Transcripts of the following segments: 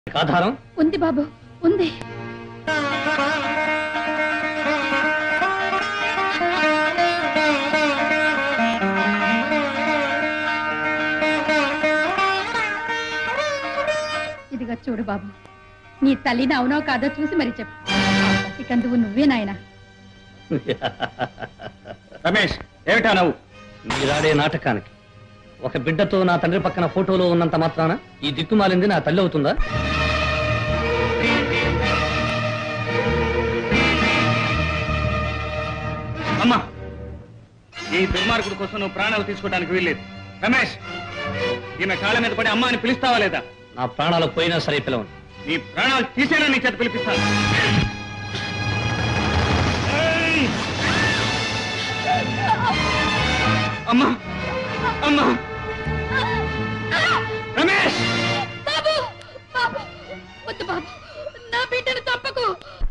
ఆధారం ఉంది బాబు ఉంది ఇదిగో చూడు బాబు నీ తల్లిని అవునో కాదో చూసి మరి చెప్పు ఆ పసికందువు నువ్వే నాయనా రమేష్ ఏమిటా నవ్వు మీరాడే నాటకానికి ఒక బిడ్డతో నా తండ్రి పక్కన ఫోటోలో ఉన్నంత మాత్రాన ఈ దిక్కుమాలింది నా తల్లి అవుతుందా అమ్మా ఈ దుర్మార్గుడి కోసం నువ్వు ప్రాణాలు తీసుకోవడానికి వీల్లేదు రమేష్ ఈమె కాళ్ళ మీద పడి అమ్మ అని పిలుస్తావా లేదా నా ప్రాణాలు పోయినా సరే పిలవను నీ ప్రాణాలు తీసేనా నీ చేత పిలిపిస్తాను ఏయ్! అమ్మా అమ్మా రమేష్ బాబు బాబు వద్దు బాబు నా బిడ్డను తప్పకు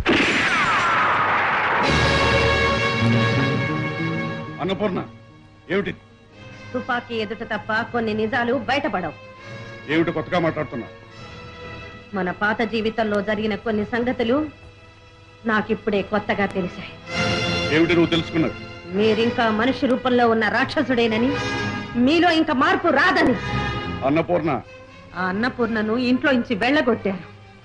అన్నపూర్ణ ఏమిటి తుపాకీ ఎదుట తప్ప కొన్ని నిజాలు బయటపడవు ఏమిటి కొత్తగా మాట్లాడుతున్నా మన పాత జీవితంలో జరిగిన కొన్ని సంగతులు నాకిప్పుడే కొత్తగా తెలిసాయి ఏమిటి నువ్వు తెలుసుకున్నది మీరింకా మనిషి రూపంలో ఉన్న రాక్షసుడేనని మీలో ఇంకా మార్పు రాదని అన్నపూర్ణ ఆ అన్నపూర్ణను ఇంట్లో నుంచి వెళ్ళగొట్టారు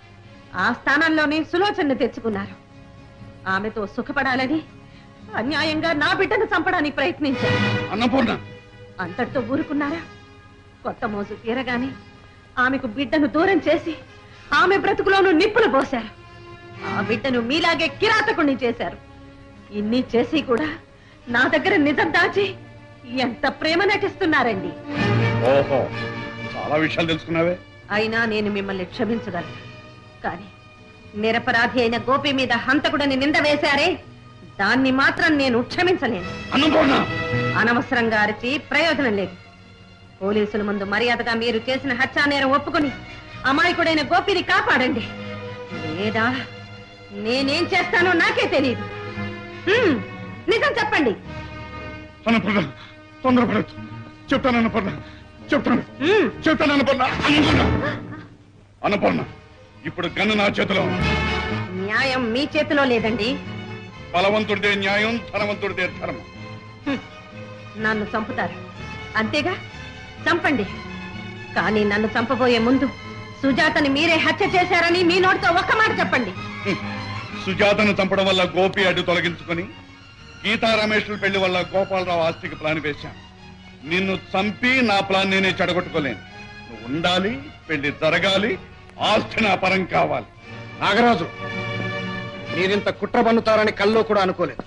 ఆ స్థానంలోనే సులోచనను తెచ్చుకున్నారు ఆమెతో సుఖపడాలని అన్యాయంగా నా బిడ్డను చంపడానికి ప్రయత్నించారు అన్నపూర్ణ అంతటితో ఊరుకున్నారా కొత్త మోజు తీరగానే ఆమెకు బిడ్డను దూరం చేసి ఆమె బ్రతుకులోనూ నిప్పులు పోశారు ఆ బిడ్డను మీలాగే కిరాతకుణ్ణి చేశారు ఇన్ని చేసి కూడా నా దగ్గర నిజం దాచి ఎంత ప్రేమ నటిస్తున్నారండి ఓహో చాలా విషయాలు తెలుసుకున్నావే అయినా నేను మిమ్మల్ని క్షమించగలను కానీ నిరపరాధి అయిన గోపి మీద హంతకుడని నింద వేశారే దాన్ని మాత్రం నేను క్షమించలేను అన్నపూర్ణ అనవసరంగా అరిచి ప్రయోజనం లేదు పోలీసుల ముందు మర్యాదగా మీరు చేసిన హత్యానేరం ఒప్పుకొని అమాయకుడైన గోపిని కాపాడండి లేదా నేనేం చేస్తానో నాకే తెలియదు హ్మ్, నిజం చెప్పండి అన్నపూర్ణ తొందరపడద్దు చెప్తాను అన్నపూర్ణ చెప్తాను హ్మ్, చెప్తాను అన్నపూర్ణ అన్నపూర్ణ అన్నపూర్ణ ఇప్పుడు గన్ను నా చేతిలో ఉంది. న్యాయం మీ చేతిలో లేదండి బలవంతుడిదే న్యాయం ధనవంతుడిదే ధర్మం హ్మ్, నన్ను చంపుతారు అంతేగా చంపండి కానీ నన్ను చంపబోయే ముందు సుజాతని మీరే హత్య చేశారని మీ నోటితో ఒక్క మాట చెప్పండి హ్మ్. సుజాతను చంపడం వల్ల గోపి అడ్డు తొలగించుకొని గీతా రమేష్ల పెళ్లి వల్ల గోపాలరావు ఆస్తికి ప్లాన్ వేశాను నిన్ను చంపి నా ప్లాన్ నేనే చెడగొట్టుకోలేను నువ్వు ఉండాలి పెళ్లి జరగాలి ఆస్తి నా పరం కావాలి నాగరాజు మీరింత కుట్ర పన్నుతారని కల్లో కూడా అనుకోలేదు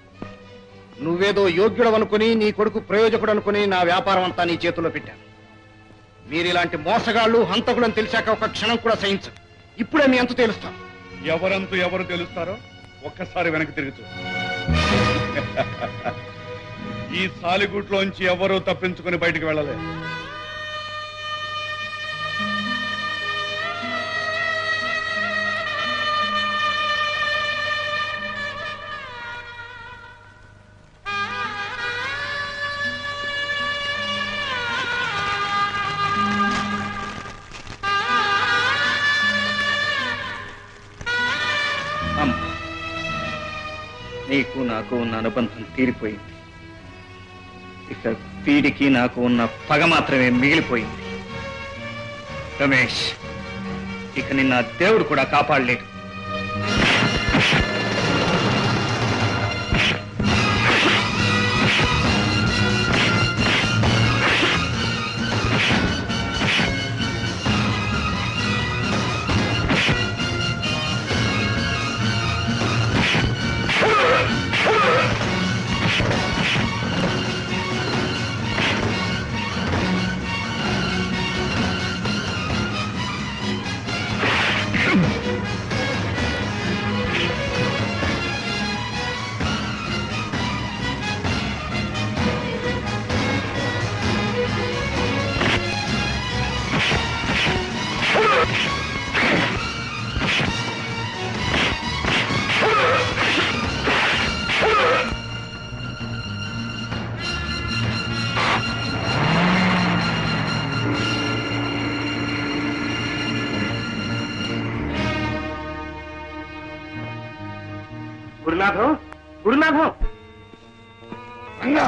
నువ్వేదో యోగ్యుడు అనుకుని నీ కొడుకు ప్రయోజకుడు అనుకుని నా వ్యాపారం అంతా నీ చేతిలో పెట్టాను మీరిలాంటి మోసగాళ్ళు హంతకులని తెలిసాక ఒక క్షణం కూడా సహించు ఇప్పుడే మీ అంతు తేలుస్తాను ఎవరంతు ఎవరు తెలుస్తారో ఒక్కసారి వెనక్కి తిరిగి చూడు ఈ సాలిగుట్లోంచి ఎవరూ తప్పించుకుని బయటికి వెళ్ళలేదు అమ్మ నీకు నాకు ఉన్న అనుబంధం తీరిపోయింది ఇక వీడికి నాకు ఉన్న పగ మాత్రమే మిగిలిపోయింది రమేష్ ఇక నిన్న దేవుడు కూడా కాపాడలేడు గురునాథం గురునాథం రంగా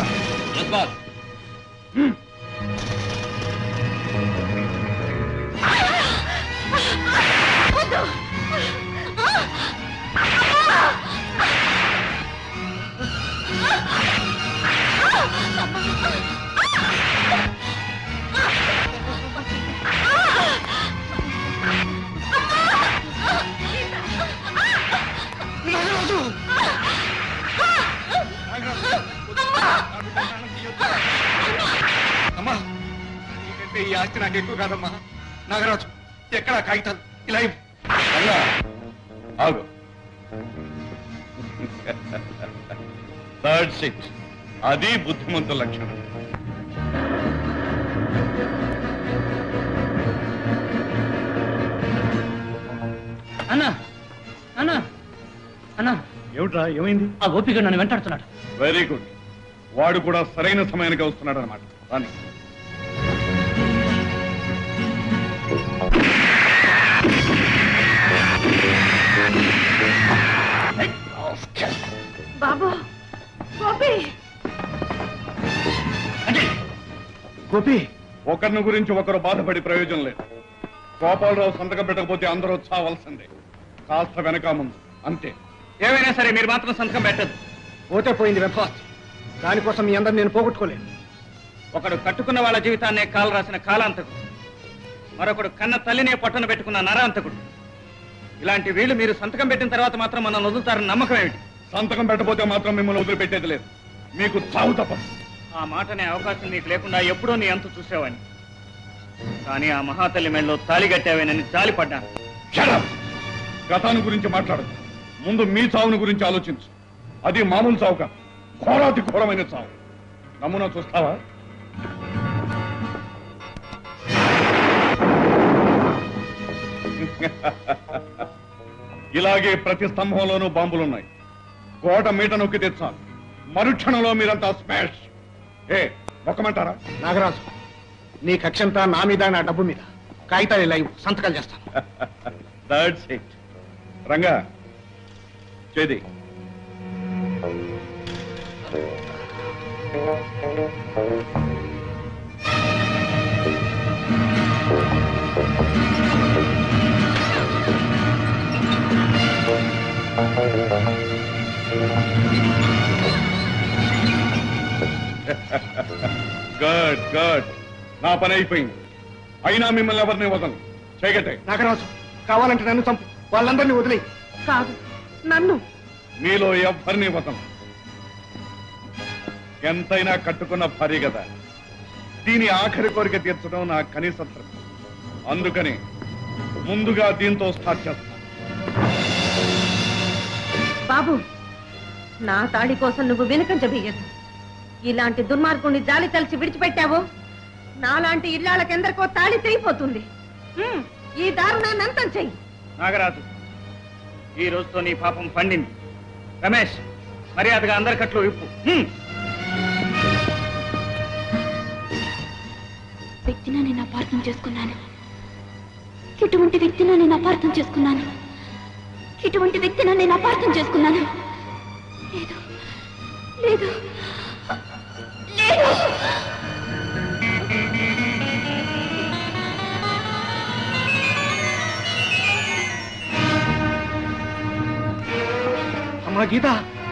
అమ్మా నీకంటే ఈ ఆస్తి నాకు ఎక్కువ కాదమ్మా నాగరాజు ఎక్కడ కాగితాలు ఇలా ఇవ్వు. రంగా ఆగు థర్డ్ సిక్స్ అది బుద్ధిమంతుల లక్షణం అన్నా అన్నా అన్నా ఏమిట్రా ఏమైంది ఆ గోపిక నన్ను వెంటాడుతున్నాడు వెరీ గుడ్ వాడు కూడా సరైన సమయానికి వస్తున్నాడు అనమాట రాని బాబు గోపి గోపి ఒకరిని గురించి ఒకరు బాధపడి ప్రయోజనం లేదు గోపాలరావు సంతకం పెట్టకపోతే అందరూ చావాల్సిందే కాస్త వెనక ముందు అంతే ఏమైనా సరే మీరు మాత్రం సంతకం పెట్టదు పోతే పోయింది వెబ్ఫాస్ట్ దానికోసం మీ అందరు నేను పోగొట్టుకోలేను ఒకడు కట్టుకున్న వాళ్ళ జీవితాన్నే కాలు రాసిన కాలాంతకుడు మరొకడు కన్న తల్లినే పట్టున పెట్టుకున్న నరాంతకుడు ఇలాంటి వీళ్ళు మీరు సంతకం పెట్టిన తర్వాత మాత్రం మనం వదులుతారని నమ్మకం ఏమిటి సంతకం పెట్టకపోతే మాత్రం మిమ్మల్ని వదిలిపెట్టేది లేదు మీకు చావు తప్పదు ఆ మాటనే అవకాశం నీకు లేకుండా ఎప్పుడో నీ అంతు చూసేవాడిని కానీ ఆ మహాతల్లి మెళ్ళలో తాళి కట్టావేనని జాలిపడ్డాను Shut up! గతాన్ని గురించి మాట్లాడు ముందు మీ చావుని గురించి ఆలోచించు అది మామూలు చావు కాదు ఘోరాతి ఘోరమైన చావు నమూనా చూస్తావా ఇలాగే ప్రతి స్తంభంలోనూ బాంబులున్నాయి కోట మీట నొక్కి తెచ్చాలి మరుక్షణంలో మీరంతా స్మాష్ ఏ మొక్కమంటారా నాగరాజు నీ కక్షంతా నా మీద నా డబ్బు మీద కాగితాలు ఇలా ఇవ్వు. సంతకాలు చేస్తాను దట్స్ ఇట్ రంగా చేది గుడ్ గుడ్ నా పని అయిపోయింది అయినా మిమ్మల్ని ఎవరిని వదలను చేయగట్టే నాగరాజు కావాలంటే నన్ను చంపు వాళ్ళందరినీ వదిలేయి కాదు నన్ను మీలో ఎవ్వరిని వదలను ఎంతైనా కట్టుకున్న భార్య కదా దీని ఆఖరి కోరిక తీర్చడం నా కనీస ధర్మం అందుకని ముందుగా దీంతో స్టార్ట్ చేస్తాను బాబు నా తాళి కోసం నువ్వు వెనుకంజ బియ్యదు ఇలాంటి దుర్మార్గుణ్ణి జాలి తలిచి విడిచిపెట్టావో నాలాంటి ఇళ్ళకెందరికో తాళి తెగిపోతుంది హ్మ్, ఈ దారుణాన్ని అంతం చెయ్యి నాగరాజు ఈ రోజుతో నీ పాపం పండింది రమేష్ మర్యాదగా అందరికట్లు ఇప్పు హ్మ్. వ్యక్తిని నేను అపార్థం చేసుకున్నాను ఇటువంటి వ్యక్తిని నేను అపార్థం చేసుకున్నాను ఇటువంటి వ్యక్తిని నేను అపార్థం చేసుకున్నాను లేదు లేదు లేదు అమ్మా గీత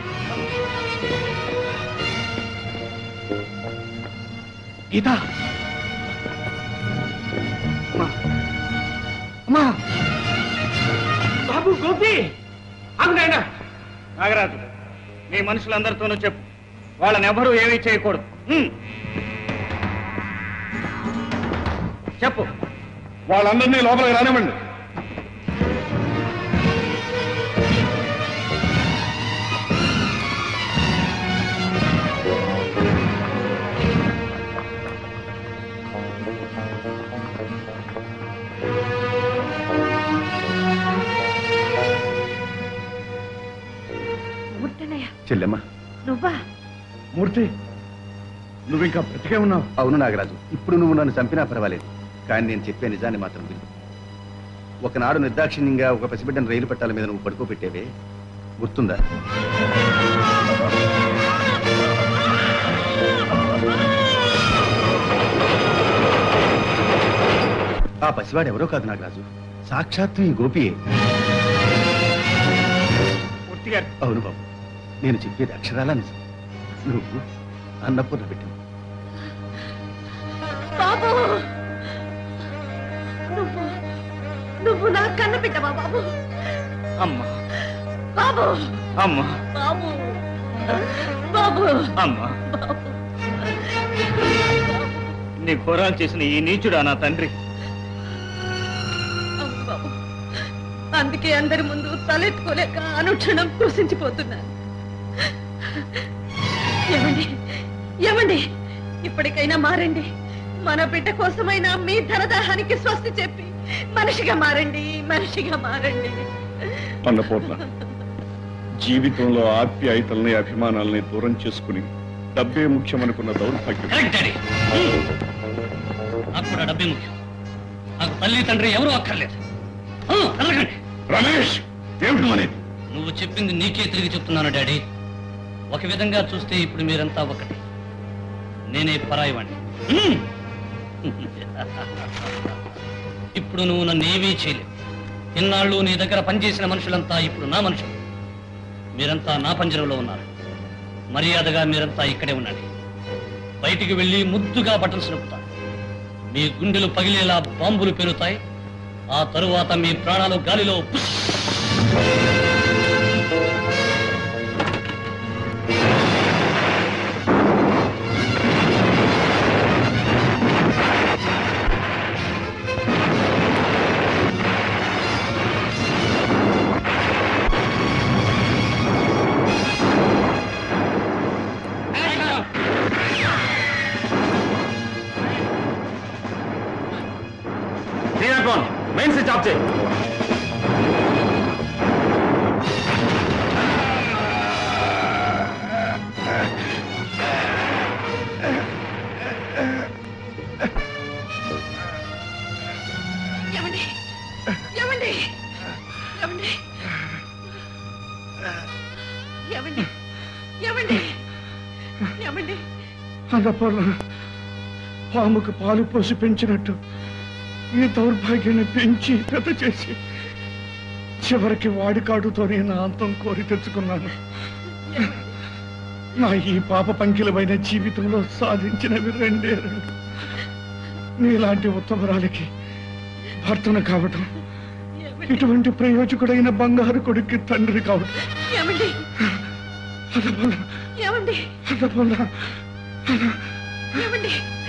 గీత అమ్మా అమ్మా బాబు గోపి అవునైనా నాగరాజు నీ మనుషులందరితోనూ చెప్పు వాళ్ళని ఎవరూ ఏమీ చేయకూడదు హ్మ్. చెప్పు వాళ్ళందరినీ లోపలికి రానివ్వండి ముట్టనయ్య చెల్లెమ్మ నువ్వా మూర్తి నువ్వు ఇంకా బ్రతికే ఉన్నావు అవును నాగరాజు ఇప్పుడు నువ్వు నన్ను చంపినా పర్వాలేదు కానీ నేను చెప్పే నిజాన్ని మాత్రం విను ఒకనాడు నిర్దాక్షిణ్యంగా ఒక పసిబిడ్డను రైలు పట్టాల మీద నువ్వు పడుకోబెట్టేవే గుర్తుందా ఆ పసివాడు ఎవరో కాదు నాగరాజు సాక్షాత్తు ఈ గోపియే పూర్తిగా అవును బాబు నేను చెప్పేది అక్షరాల నిజం నువ్వు అన్నపూర్ణ పెట్టింది బాబు నువ్వు నువ్వు నా కన్న బిడ్డవా బాబు అమ్మా బాబు అమ్మా బాబు బాబు అమ్మా నీ ఘోరాలు చేసిన ఈ నీచుడా నా తండ్రి అవును బాబు అందుకే అందరి ముందు తలెత్తుకోలేక అనుక్షణం కృషించిపోతున్నాను ఏమండి ఏమండి ఇప్పటికైనా మారండి మన బిడ్డ కోసమైనా మీ ధనదాహానికి స్వస్తి చెప్పి మనిషిగా మారండి మనిషిగా మారండి అన్నపూర్ణ జీవితంలో ఆప్యాయతల్ని అభిమానాల్ని దూరం చేసుకుని డబ్బే ముఖ్యమనుకున్న దౌర్భాగ్యం కరెక్ట్ డాడీ నాకు కూడా డబ్బే ముఖ్యం నాకు తల్లి తండ్రి ఎవరు అక్కర్లేదు ఆ, కదలకండి రమేష్ ఏమిటి అనేది నువ్వు చెప్పింది నీకే తిరిగి చెప్తున్నాను డాడీ ఒక విధంగా చూస్తే ఇప్పుడు మీరంతా ఒకటి నేనే పరాయివాణ్ణి హ్మ్. ఇప్పుడు నువ్వు నన్ను ఏమీ చేయలేవు ఇన్నాళ్ళు నీ దగ్గర పనిచేసిన మనుషులంతా ఇప్పుడు నా మనుషులు మీరంతా నా పంజరంలో ఉన్నారు మర్యాదగా మీరంతా ఇక్కడే ఉండండి బయటికి వెళ్ళి ముద్దుగా బట్టలు సరుకుతారు మీ గుండెలు పగిలేలా బాంబులు పెరుగుతాయి ఆ తరువాత మీ ప్రాణాలు గాలిలో పుష్ మెయిన్ స్విచ్ ఆఫ్ చేయి ఏమండి ఏమండి ఏమండి ఏమండి ఏమండి ఏమండి అన్నపూర్ణ పాముకు పాలు పోసి పెంచినట్టు ఈ దౌర్భాగ్యాన్ని పెంచి పెద్ద చేసి చివరికి వాడి కాడుతోనే నా అంతం కోరి తెచ్చుకున్నాను నా ఈ పాప పంకిలమైన జీవితంలో సాధించినవి రెండే రెండు నీలాంటి ఉత్తమరాలకి భర్తను కావటం ఇటువంటి ప్రయోజకుడైన బంగారు కొడుక్కి తండ్రి కావటం ఏమండి అన్నపూర్ణ ఏమండి అన్నపూర్ణ ఏమండి